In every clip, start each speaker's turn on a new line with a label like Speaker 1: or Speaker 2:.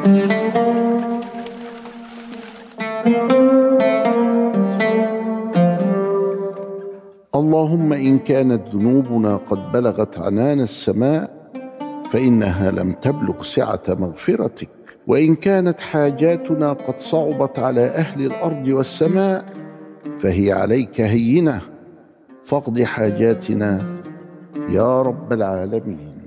Speaker 1: اللهم ان كانت ذنوبنا قد بلغت عنان السماء فانها لم تبلغ سعه مغفرتك وان كانت حاجاتنا قد صعبت على اهل الارض والسماء فهي عليك هينه فاقض حاجاتنا يا رب العالمين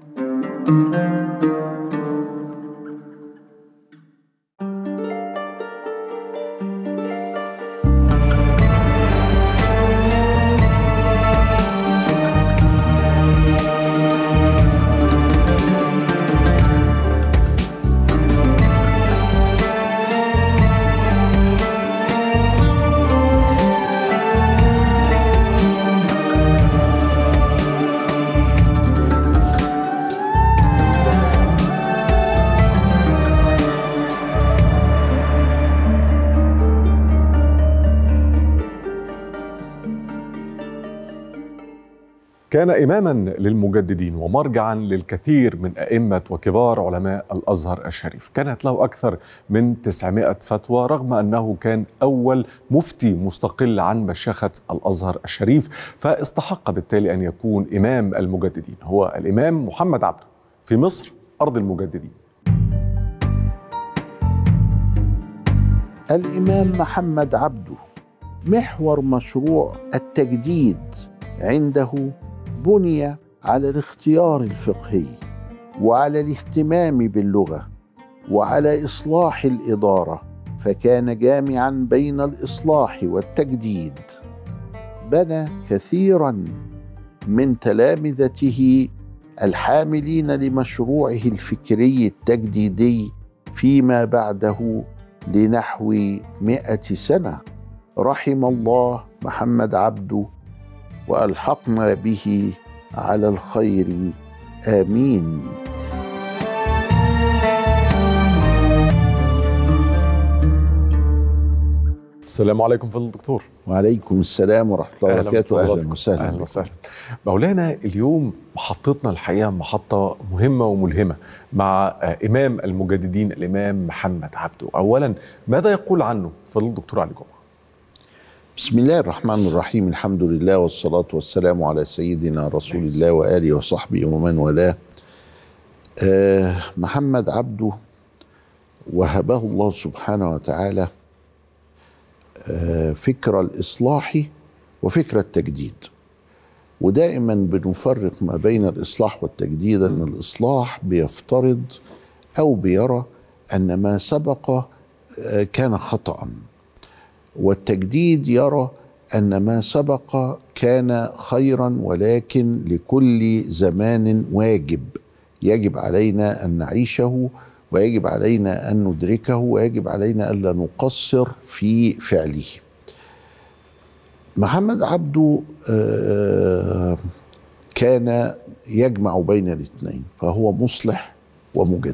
Speaker 2: كان إماما للمجددين ومرجعا للكثير من أئمة وكبار علماء الأزهر الشريف كانت له أكثر من 900 فتوى رغم أنه كان أول مفتي مستقل عن مشيخة الأزهر الشريف فاستحق بالتالي أن يكون إمام المجددين هو الإمام محمد عبده في مصر أرض المجددين
Speaker 1: الامام محمد عبده محور مشروع التجديد عنده بني على الاختيار الفقهي وعلى الاهتمام باللغه وعلى اصلاح الاداره فكان جامعا بين الاصلاح والتجديد بنى كثيرا من تلامذته الحاملين لمشروعه الفكري التجديدي فيما بعده لنحو مئة سنة رحم الله محمد عبده وألحقنا به على الخير آمين
Speaker 2: السلام عليكم فضل الدكتور
Speaker 1: وعليكم السلام ورحمة الله وبركاته أهلا
Speaker 2: بفضلاتكم.
Speaker 1: وسهلا
Speaker 2: اهلا
Speaker 1: بكم.
Speaker 2: وسهلا مولانا اليوم محطتنا الحقيقه محطه مهمه وملهمه مع آه، امام المجددين الامام محمد عبده اولا ماذا يقول عنه فضل الدكتور علي جمعه
Speaker 1: بسم الله الرحمن الرحيم الحمد لله والصلاة والسلام على سيدنا رسول الله وآله وصحبه ومن والاه آه محمد عبده وهبه الله سبحانه وتعالى آه فكر الإصلاح وفكر التجديد ودائما بنفرق ما بين الإصلاح والتجديد أن الإصلاح بيفترض أو بيرى أن ما سبق آه كان خطأً والتجديد يرى ان ما سبق كان خيرا ولكن لكل زمان واجب يجب علينا ان نعيشه ويجب علينا ان ندركه ويجب علينا الا نقصر في فعله محمد عبده آه، كان يجمع بين الاثنين فهو مصلح ومجدد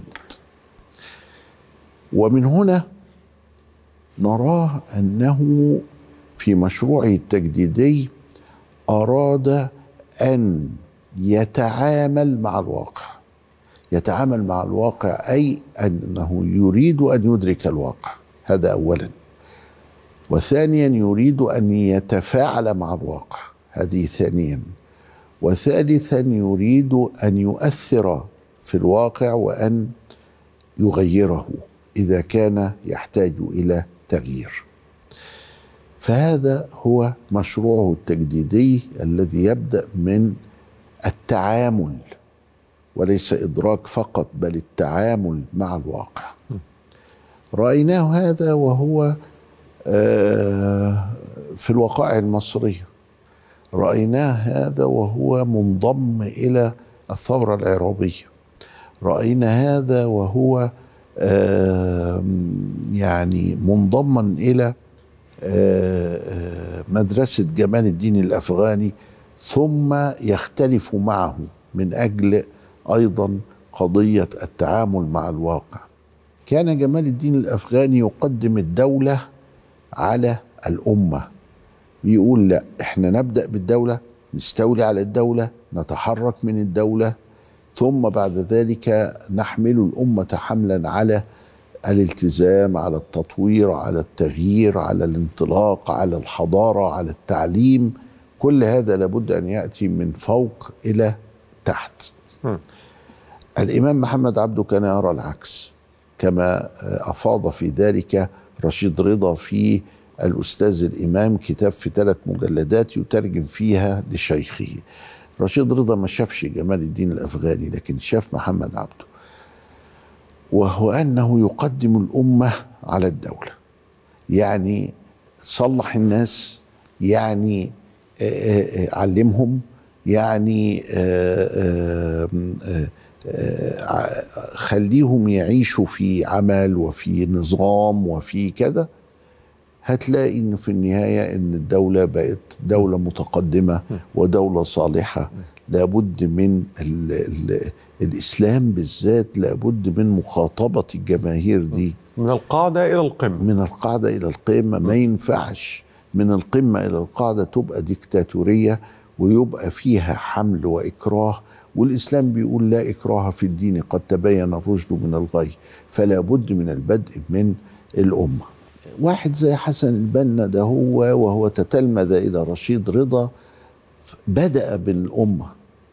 Speaker 1: ومن هنا نراه انه في مشروعه التجديدي اراد ان يتعامل مع الواقع يتعامل مع الواقع اي انه يريد ان يدرك الواقع هذا اولا وثانيا يريد ان يتفاعل مع الواقع هذه ثانيا وثالثا يريد ان يؤثر في الواقع وان يغيره اذا كان يحتاج الى تغيير فهذا هو مشروعه التجديدي الذي يبدا من التعامل وليس ادراك فقط بل التعامل مع الواقع رايناه هذا وهو آه، في الوقائع المصريه رايناه هذا وهو منضم الى الثوره العرابيه راينا هذا وهو آه، يعني منضما الى آه، آه، مدرسه جمال الدين الافغاني ثم يختلف معه من اجل ايضا قضيه التعامل مع الواقع كان جمال الدين الافغاني يقدم الدوله على الامه بيقول لا احنا نبدا بالدوله نستولي على الدوله نتحرك من الدوله ثم بعد ذلك نحمل الامه حملا على الالتزام على التطوير على التغيير على الانطلاق على الحضاره على التعليم كل هذا لابد ان ياتي من فوق الى تحت الامام محمد عبده كان يرى العكس كما افاض في ذلك رشيد رضا في الاستاذ الامام كتاب في ثلاث مجلدات يترجم فيها لشيخه رشيد رضا ما شافش جمال الدين الافغاني لكن شاف محمد عبده وهو انه يقدم الامه على الدوله يعني صلح الناس يعني علمهم يعني خليهم يعيشوا في عمل وفي نظام وفي كذا هتلاقي ان في النهايه ان الدوله بقت دوله متقدمه ودوله صالحه لابد من ال ال الاسلام بالذات لابد من مخاطبه الجماهير دي
Speaker 2: من القاعده الى القمه
Speaker 1: من القاعده الى القمه ما ينفعش من القمه الى القاعده تبقى ديكتاتوريه ويبقى فيها حمل واكراه والاسلام بيقول لا اكراه في الدين قد تبين الرشد من الغي فلا بد من البدء من الامه واحد زي حسن البنا ده هو وهو تتلمذ الى رشيد رضا بدا بالامه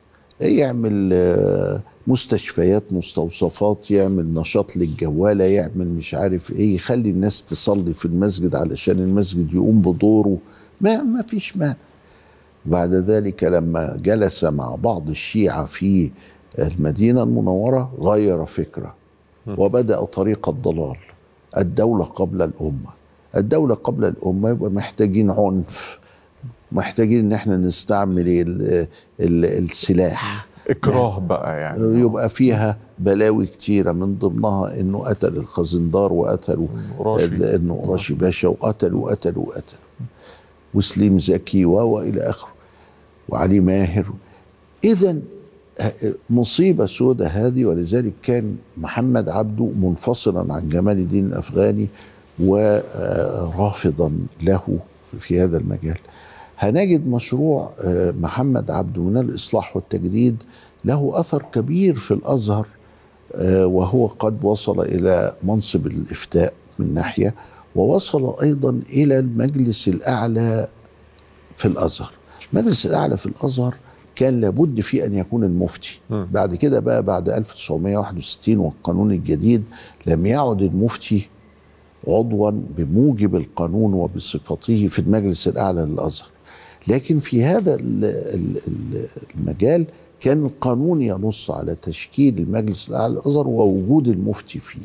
Speaker 1: يعمل مستشفيات مستوصفات يعمل نشاط للجواله يعمل مش عارف ايه يخلي الناس تصلي في المسجد علشان المسجد يقوم بدوره ما ما فيش مانع بعد ذلك لما جلس مع بعض الشيعة في المدينة المنورة غير فكرة وبدأ طريق الضلال الدولة قبل الأمة الدولة قبل الأمة يبقى محتاجين عنف محتاجين ان احنا نستعمل ال ال السلاح
Speaker 2: اكراه بقى يعني
Speaker 1: يبقى فيها بلاوي كتيرة من ضمنها انه قتل الخزندار وقتلوا انه راشي باشا وقتلوا وقتلوا وقتلوا وسليم زكي والى اخره وعلي ماهر اذا مصيبة سودة هذه ولذلك كان محمد عبده منفصلا عن جمال الدين الأفغاني ورافضا له في هذا المجال هنجد مشروع محمد عبده من الإصلاح والتجديد له أثر كبير في الأزهر وهو قد وصل إلى منصب الإفتاء من ناحية ووصل أيضا إلى المجلس الأعلى في الأزهر المجلس الأعلى في الأزهر كان لابد فيه أن يكون المفتي م. بعد كده بقى بعد 1961 والقانون الجديد لم يعد المفتي عضوا بموجب القانون وبصفته في المجلس الأعلى للأزهر لكن في هذا المجال كان القانون ينص على تشكيل المجلس الأعلى للأزهر ووجود المفتي فيه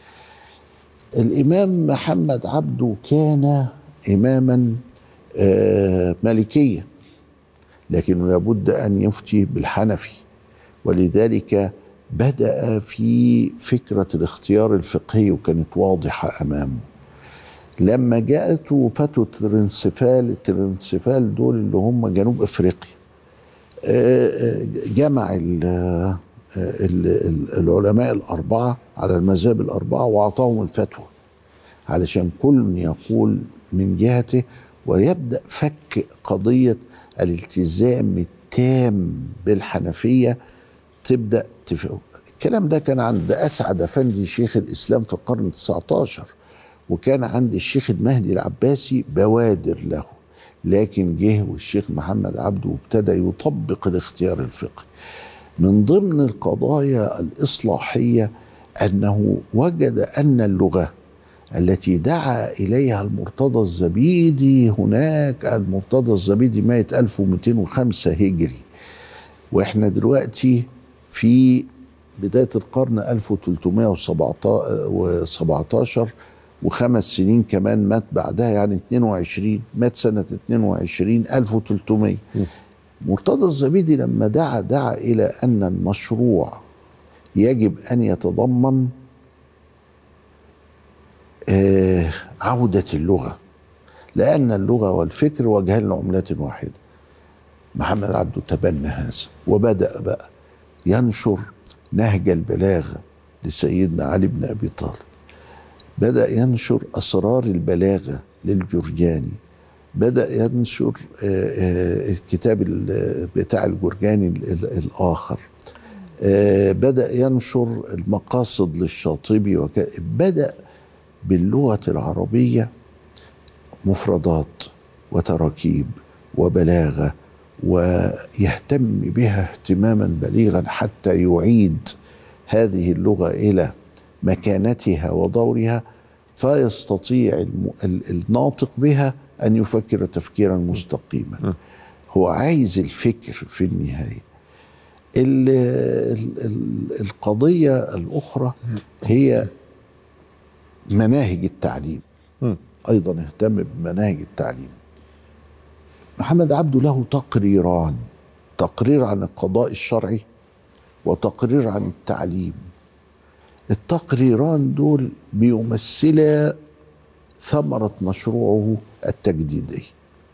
Speaker 1: الإمام محمد عبده كان إماما مالكيا لكن لابد أن يفتي بالحنفي ولذلك بدأ في فكرة الاختيار الفقهي وكانت واضحة أمامه لما جاءته فتوى ترنسفال الترنسفال دول اللي هم جنوب افريقيا جمع العلماء الأربعة على المذاهب الأربعة وأعطاهم الفتوى علشان كل يقول من جهته ويبدأ فك قضية الالتزام التام بالحنفية تبدأ تفهم الكلام ده كان عند أسعد أفندي شيخ الإسلام في القرن 19 وكان عند الشيخ المهدي العباسي بوادر له لكن جه والشيخ محمد عبده وابتدى يطبق الاختيار الفقهي من ضمن القضايا الإصلاحية أنه وجد أن اللغة التي دعا إليها المرتضى الزبيدي هناك المرتضى الزبيدي مات 1205 هجري وإحنا دلوقتي في بداية القرن 1317 وخمس سنين كمان مات بعدها يعني 22 مات سنة 22 1300 مرتضى الزبيدي لما دعا دعا إلى أن المشروع يجب أن يتضمن آه عودة اللغة لأن اللغة والفكر وجهان لعملات واحدة محمد عبده تبنى هذا وبدأ بقى ينشر نهج البلاغة لسيدنا علي بن أبي طالب بدأ ينشر أسرار البلاغة للجرجاني بدأ ينشر الكتاب بتاع الجرجاني الآخر آه، بدأ ينشر المقاصد للشاطبي وك... بدأ باللغة العربية مفردات وتراكيب وبلاغة ويهتم بها اهتماما بليغا حتى يعيد هذه اللغة إلى مكانتها ودورها فيستطيع الم... الناطق بها أن يفكر تفكيرا مستقيما هو عايز الفكر في النهاية ال... ال... القضية الأخرى هي مناهج التعليم أيضا اهتم بمناهج التعليم محمد عبده له تقريران تقرير عن القضاء الشرعي وتقرير عن التعليم التقريران دول بيمثلا ثمرة مشروعه التجديدي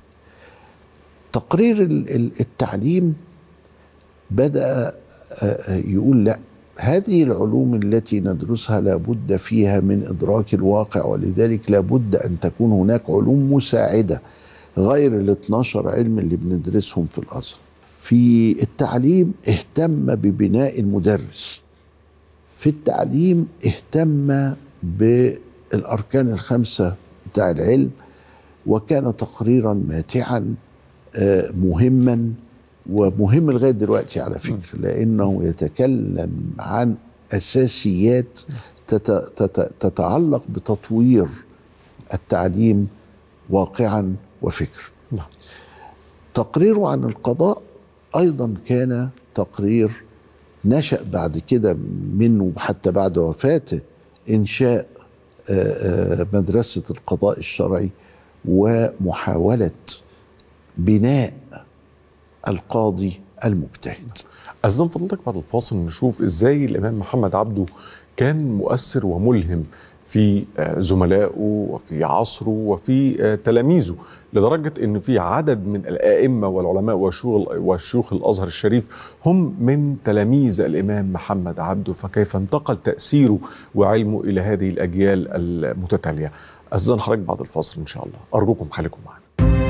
Speaker 1: تقرير التعليم بدأ يقول لا هذه العلوم التي ندرسها لابد فيها من إدراك الواقع ولذلك لابد أن تكون هناك علوم مساعدة غير ال 12 علم اللي بندرسهم في الأزهر في التعليم اهتم ببناء المدرس في التعليم اهتم بالاركان الخمسه بتاع العلم وكان تقريرا ماتعا مهما ومهم لغايه دلوقتي على فكره لانه يتكلم عن اساسيات تتعلق بتطوير التعليم واقعا وفكر تقريره عن القضاء ايضا كان تقرير نشا بعد كده منه حتى بعد وفاته انشاء مدرسه القضاء الشرعي ومحاوله بناء القاضي المجتهد
Speaker 2: أظن فضلتك بعد الفاصل نشوف ازاي الامام محمد عبده كان مؤثر وملهم في زملائه وفي عصره وفي تلاميذه لدرجة أن في عدد من الأئمة والعلماء وشيوخ الأزهر الشريف هم من تلاميذ الإمام محمد عبده فكيف انتقل تأثيره وعلمه إلى هذه الأجيال المتتالية أستاذن حضرتك بعد الفاصل إن شاء الله أرجوكم خليكم معنا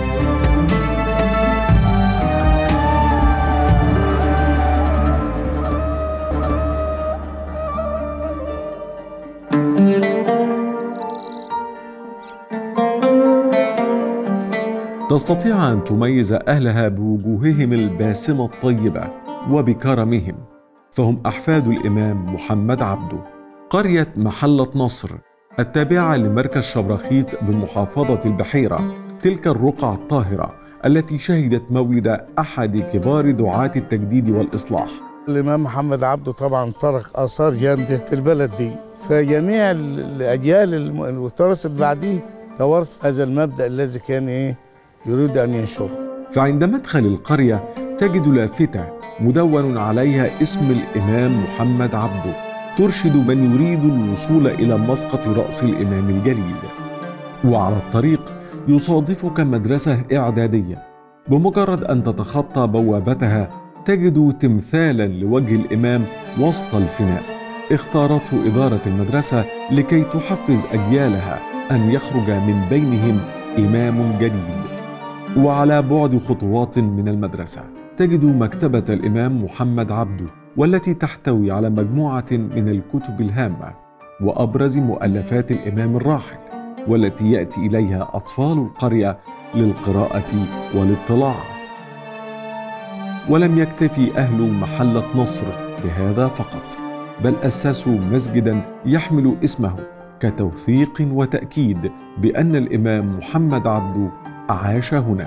Speaker 2: تستطيع ان تميز اهلها بوجوههم الباسمه الطيبه وبكرمهم فهم احفاد الامام محمد عبده قريه محله نصر التابعه لمركز شبرخيت بمحافظه البحيره تلك الرقعه الطاهره التي شهدت مولد احد كبار دعاه التجديد والاصلاح
Speaker 3: الامام محمد عبده طبعا ترك اثار جامده في البلد دي فجميع الاجيال اللي ورثت بعديه توارث هذا المبدا الذي كان ايه يريد أن ينشره
Speaker 2: فعند مدخل القرية تجد لافتة مدون عليها اسم الإمام محمد عبده ترشد من يريد الوصول إلى مسقط رأس الإمام الجليل وعلى الطريق يصادفك مدرسة إعدادية بمجرد أن تتخطى بوابتها تجد تمثالا لوجه الإمام وسط الفناء اختارته إدارة المدرسة لكي تحفز أجيالها أن يخرج من بينهم إمام جليل وعلى بعد خطوات من المدرسة تجد مكتبة الإمام محمد عبده والتي تحتوي على مجموعة من الكتب الهامة وأبرز مؤلفات الإمام الراحل والتي يأتي إليها أطفال القرية للقراءة والاطلاع ولم يكتفي أهل محلة نصر بهذا فقط بل أسسوا مسجدا يحمل اسمه كتوثيق وتأكيد بأن الإمام محمد عبده عاش هنا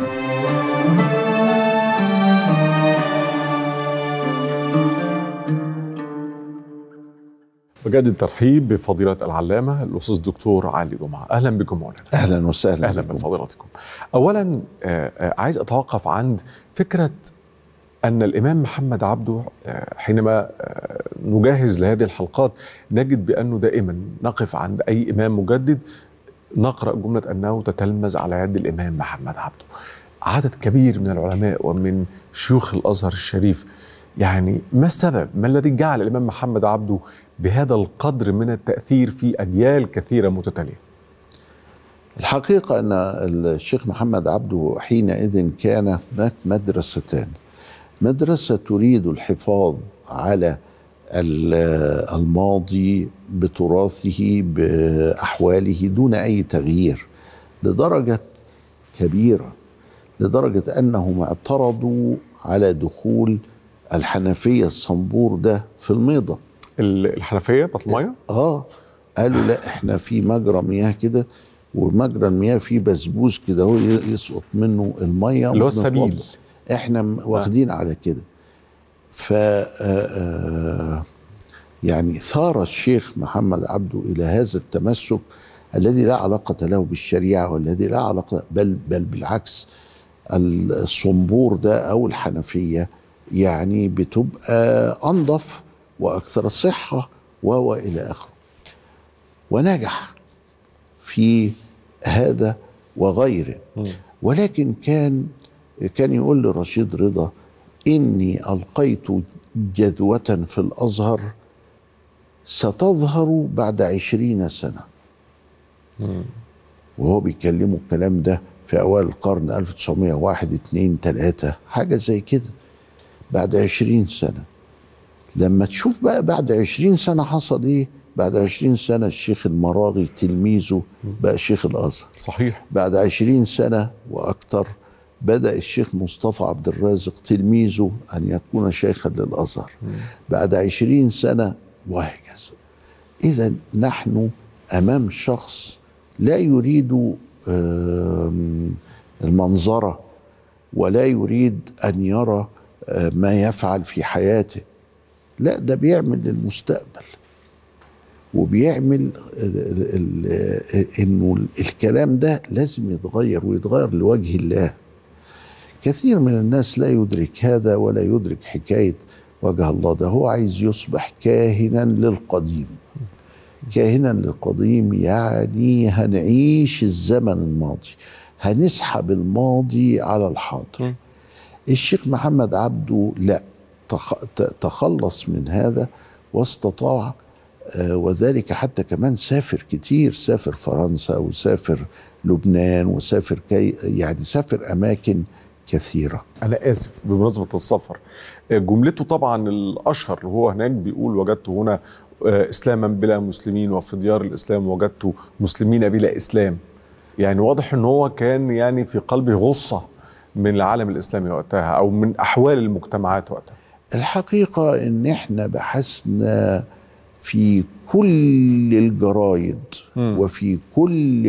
Speaker 2: بجد الترحيب بفضيلة العلامة الأستاذ الدكتور علي جمعة أهلا بكم مولانا
Speaker 1: أهلا وسهلا
Speaker 2: أهلا بفضيلتكم أولا عايز أتوقف عند فكرة أن الإمام محمد عبده حينما نجهز لهذه الحلقات نجد بأنه دائما نقف عند أي إمام مجدد نقرأ جملة أنه تتلمذ على يد الإمام محمد عبده عدد كبير من العلماء ومن شيوخ الأزهر الشريف يعني ما السبب؟ ما الذي جعل الإمام محمد عبده بهذا القدر من التأثير في أجيال كثيرة متتالية؟
Speaker 1: الحقيقة أن الشيخ محمد عبده حينئذ كان هناك مدرستان مدرسة تريد الحفاظ على ال- الماضي بتراثه باحواله دون اي تغيير لدرجه كبيره لدرجه انهم اعترضوا على دخول الحنفيه الصنبور ده في الميضه
Speaker 2: ال- الحنفيه بتاعت الميه
Speaker 1: اه قالوا لا احنا في مجرى مياه كده ومجرى المياه فيه بسبوس كده هو ي- يسقط منه الميه
Speaker 2: اللي هو
Speaker 1: ونتوضأ.
Speaker 2: السبيل.
Speaker 1: احنا م- واخدين على كده ف آه، آه، يعني ثار الشيخ محمد عبده الى هذا التمسك الذي لا علاقه له بالشريعه والذي لا علاقه بل بل بالعكس الصنبور ده او الحنفيه يعني بتبقى انظف واكثر صحه و الى اخره ونجح في هذا وغيره ولكن كان كان يقول لرشيد رضا اني القيت جذوه في الازهر ستظهر بعد عشرين سنه وهو بيكلمه الكلام ده في اوائل القرن 1901 2 3 حاجه زي كده بعد 20 سنه لما تشوف بقى بعد 20 سنه حصل ايه بعد 20 سنه الشيخ المراغي تلميذه بقى شيخ الازهر
Speaker 2: صحيح
Speaker 1: بعد عشرين سنة وأكثر بدأ الشيخ مصطفى عبد الرازق تلميذه أن يكون شيخا للأزهر بعد عشرين سنة وهكذا إذا نحن أمام شخص لا يريد آم، المنظرة ولا يريد أن يرى آه، ما يفعل في حياته لا ده بيعمل للمستقبل وبيعمل ال- ال- انه الكلام ده لازم يتغير ويتغير لوجه الله كثير من الناس لا يدرك هذا ولا يدرك حكايه وجه الله ده هو عايز يصبح كاهنا للقديم كاهنا للقديم يعني هنعيش الزمن الماضي هنسحب الماضي على الحاضر الشيخ محمد عبده لا تخ- ت- تخلص من هذا واستطاع آه، وذلك حتى كمان سافر كتير سافر فرنسا وسافر لبنان وسافر كي يعني سافر اماكن كثيره
Speaker 2: انا اسف بمناسبه السفر جملته طبعا الاشهر وهو هناك بيقول وجدت هنا آه، اسلاما بلا مسلمين وفي ديار الاسلام وجدت مسلمين بلا اسلام يعني واضح ان هو كان يعني في قلبه غصه من العالم الاسلامي وقتها او من احوال المجتمعات وقتها
Speaker 1: الحقيقه ان احنا بحثنا في كل الجرايد وفي كل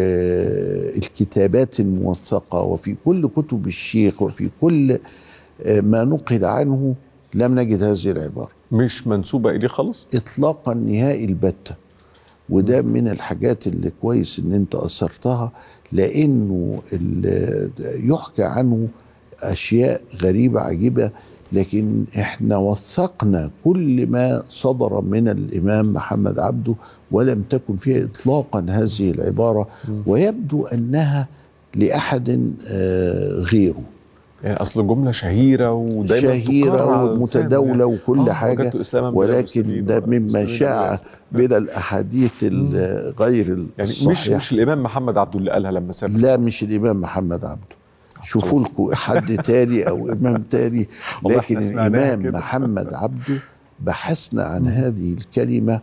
Speaker 1: ال- الكتابات الموثقه وفي كل كتب الشيخ وفي كل آه، ما نقل عنه لم نجد هذه العباره
Speaker 2: مش منسوبه اليه خالص
Speaker 1: اطلاقا نهائي البتة وده من الحاجات اللي كويس ان انت اثرتها لانه ال- يحكى عنه اشياء غريبه عجيبه لكن احنا وثقنا كل ما صدر من الامام محمد عبده ولم تكن فيها اطلاقا هذه العباره ويبدو انها لاحد آه، غيره
Speaker 2: يعني اصل جمله شهيره ودايما تكرر
Speaker 1: شهيرة
Speaker 2: على اللسان
Speaker 1: ومتداولة
Speaker 2: يعني.
Speaker 1: وكل
Speaker 2: آه،
Speaker 1: حاجة
Speaker 2: وجدت إسلاما بلا
Speaker 1: ولكن
Speaker 2: مسلمين
Speaker 1: ده مما
Speaker 2: ومسلمين
Speaker 1: شاع
Speaker 2: بلا إسلام.
Speaker 1: من الأحاديث ال- غير
Speaker 2: يعني مش
Speaker 1: الصحيحة
Speaker 2: مش الامام محمد عبده اللي قالها لما سافر
Speaker 1: لا مش الإمام محمد عبده شوفوا لكم حد تاني أو إمام تاني
Speaker 2: والله
Speaker 1: لكن
Speaker 2: إحنا سمعناها
Speaker 1: الإمام
Speaker 2: كده.
Speaker 1: محمد عبده بحثنا عن هذه الكلمة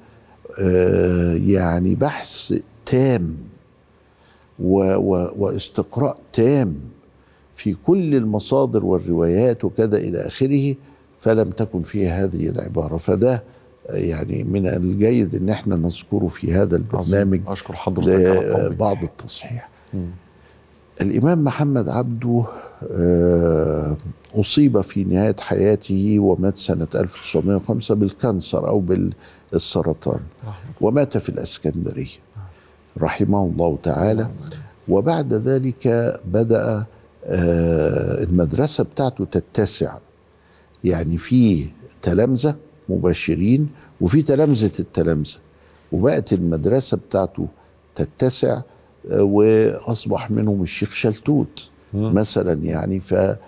Speaker 1: آه، يعني بحث تام و و واستقراء تام في كل المصادر والروايات وكذا الى اخره فلم تكن فيه هذه العباره فده يعني من الجيد ان احنا نذكره في هذا البرنامج
Speaker 2: عظيم. اشكر حضرتك على التوضيح.
Speaker 1: بعض التصحيح الامام محمد عبده آه، اصيب في نهايه حياته ومات سنه 1905 بالكانسر او بالسرطان ومات في الاسكندريه رحمه الله تعالى وبعد ذلك بدا آه، المدرسه بتاعته تتسع يعني في تلامذه مباشرين وفي تلامذه التلامذه وبقت المدرسه بتاعته تتسع آه، واصبح منهم الشيخ شلتوت مثلا يعني ف آه،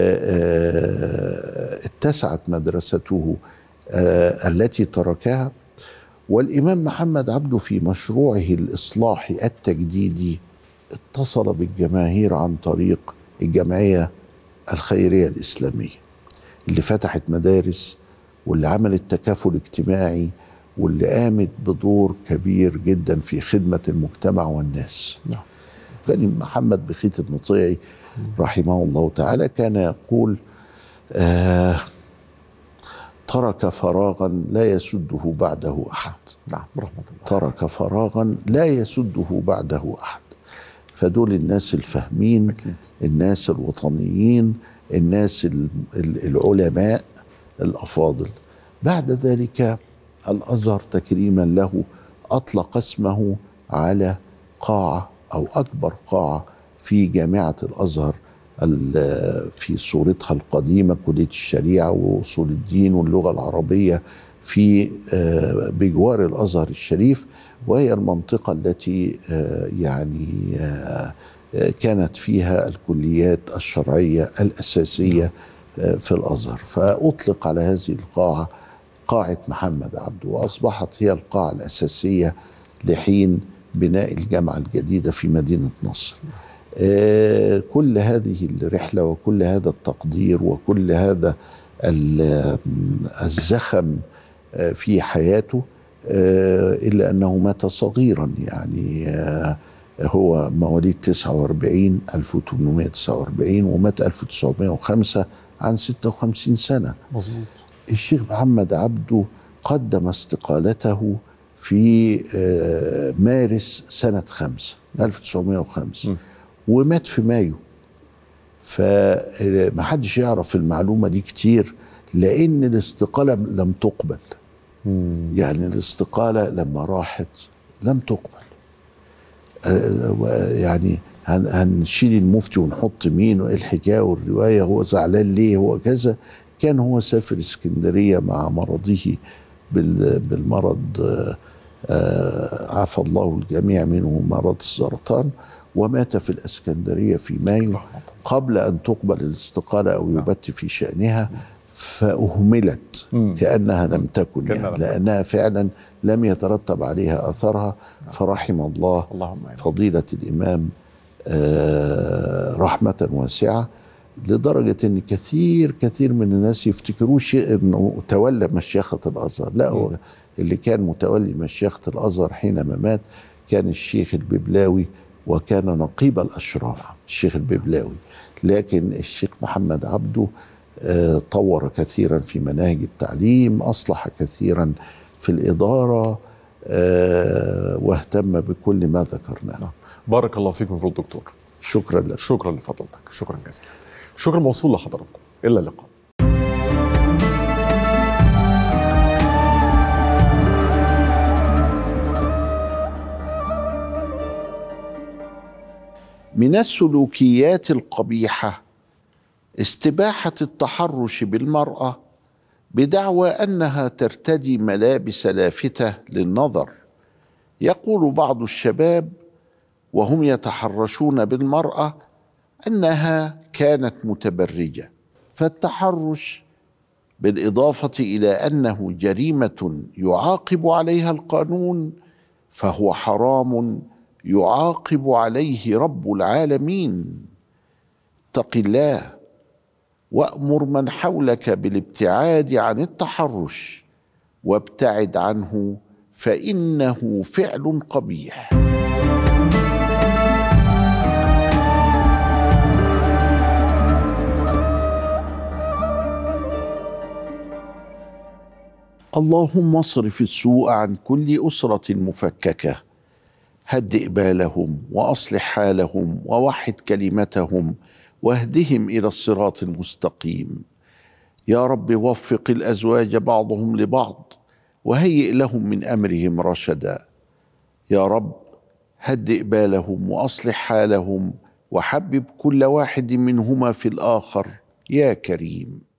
Speaker 1: آه، اتسعت مدرسته آه، التي تركها والامام محمد عبده في مشروعه الاصلاحي التجديدي اتصل بالجماهير عن طريق الجمعيه الخيريه الاسلاميه اللي فتحت مدارس واللي عملت تكافل اجتماعي واللي قامت بدور كبير جدا في خدمة المجتمع والناس
Speaker 2: نعم.
Speaker 1: كان محمد بخيت المطيعي رحمه الله تعالى كان يقول آه ترك فراغا لا يسده بعده أحد
Speaker 2: نعم رحمة الله
Speaker 1: ترك فراغا لا يسده بعده احد فدول الناس الفاهمين
Speaker 2: أكيد.
Speaker 1: الناس الوطنيين الناس ال- ال- العلماء الافاضل بعد ذلك الازهر تكريما له اطلق اسمه على قاعه او اكبر قاعه في جامعه الازهر ال- في صورتها القديمه كليه الشريعه واصول الدين واللغه العربيه في آه، بجوار الازهر الشريف وهي المنطقه التي آه، يعني آه، آه، كانت فيها الكليات الشرعيه الاساسيه آه، في الازهر فاطلق على هذه القاعه قاعه محمد عبده واصبحت هي القاعه الاساسيه لحين بناء الجامعه الجديده في مدينه نصر. آه، كل هذه الرحله وكل هذا التقدير وكل هذا ال- الزخم آه، في حياته آه، إلا أنه مات صغيرا يعني آه، هو مواليد 49 1849 ومات 1905 عن 56 سنة
Speaker 2: مظبوط
Speaker 1: الشيخ محمد عبده قدم استقالته في آه، مارس سنة خمسة 1905 ومات في مايو فما حدش يعرف المعلومة دي كتير لأن الاستقالة لم تقبل يعني الاستقالة لما راحت لم تقبل آه، و- يعني هن- هنشيل المفتي ونحط مين وايه الحكايه والروايه هو زعلان ليه هو كذا كان هو سافر اسكندريه مع مرضه بال- بالمرض آه، آه، عافى الله الجميع منه مرض السرطان ومات في الاسكندريه في مايو قبل ان تقبل الاستقاله او يبت في شانها فاهملت كانها لم تكن
Speaker 2: كأنها
Speaker 1: يعني
Speaker 2: لم تكن.
Speaker 1: لانها فعلا لم يترتب عليها اثرها فرحم الله
Speaker 2: اللهم آمين.
Speaker 1: فضيله الامام آه، رحمه واسعه لدرجه ان كثير كثير من الناس يفتكروه شيء انه تولى مشيخه الازهر لا هو اللي كان متولي مشيخه الازهر حينما مات كان الشيخ الببلاوي وكان نقيب الاشراف الشيخ الببلاوي لكن الشيخ محمد عبده آه، طور كثيرا في مناهج التعليم اصلح كثيرا في الاداره آه، واهتم بكل ما ذكرناه
Speaker 2: بارك الله فيكم في الدكتور
Speaker 1: شكرا لك
Speaker 2: شكرا لفضلتك شكرا جزيلا شكرا موصول لحضراتكم الى اللقاء
Speaker 1: من السلوكيات القبيحه استباحه التحرش بالمراه بدعوى انها ترتدي ملابس لافته للنظر يقول بعض الشباب وهم يتحرشون بالمراه انها كانت متبرجه فالتحرش بالاضافه الى انه جريمه يعاقب عليها القانون فهو حرام يعاقب عليه رب العالمين اتق الله وامر من حولك بالابتعاد عن التحرش وابتعد عنه فانه فعل قبيح اللهم اصرف السوء عن كل اسره مفككه هدئ بالهم واصلح حالهم ووحد كلمتهم واهدهم الى الصراط المستقيم يا رب وفق الازواج بعضهم لبعض وهيئ لهم من امرهم رشدا يا رب هدئ بالهم واصلح حالهم وحبب كل واحد منهما في الاخر يا كريم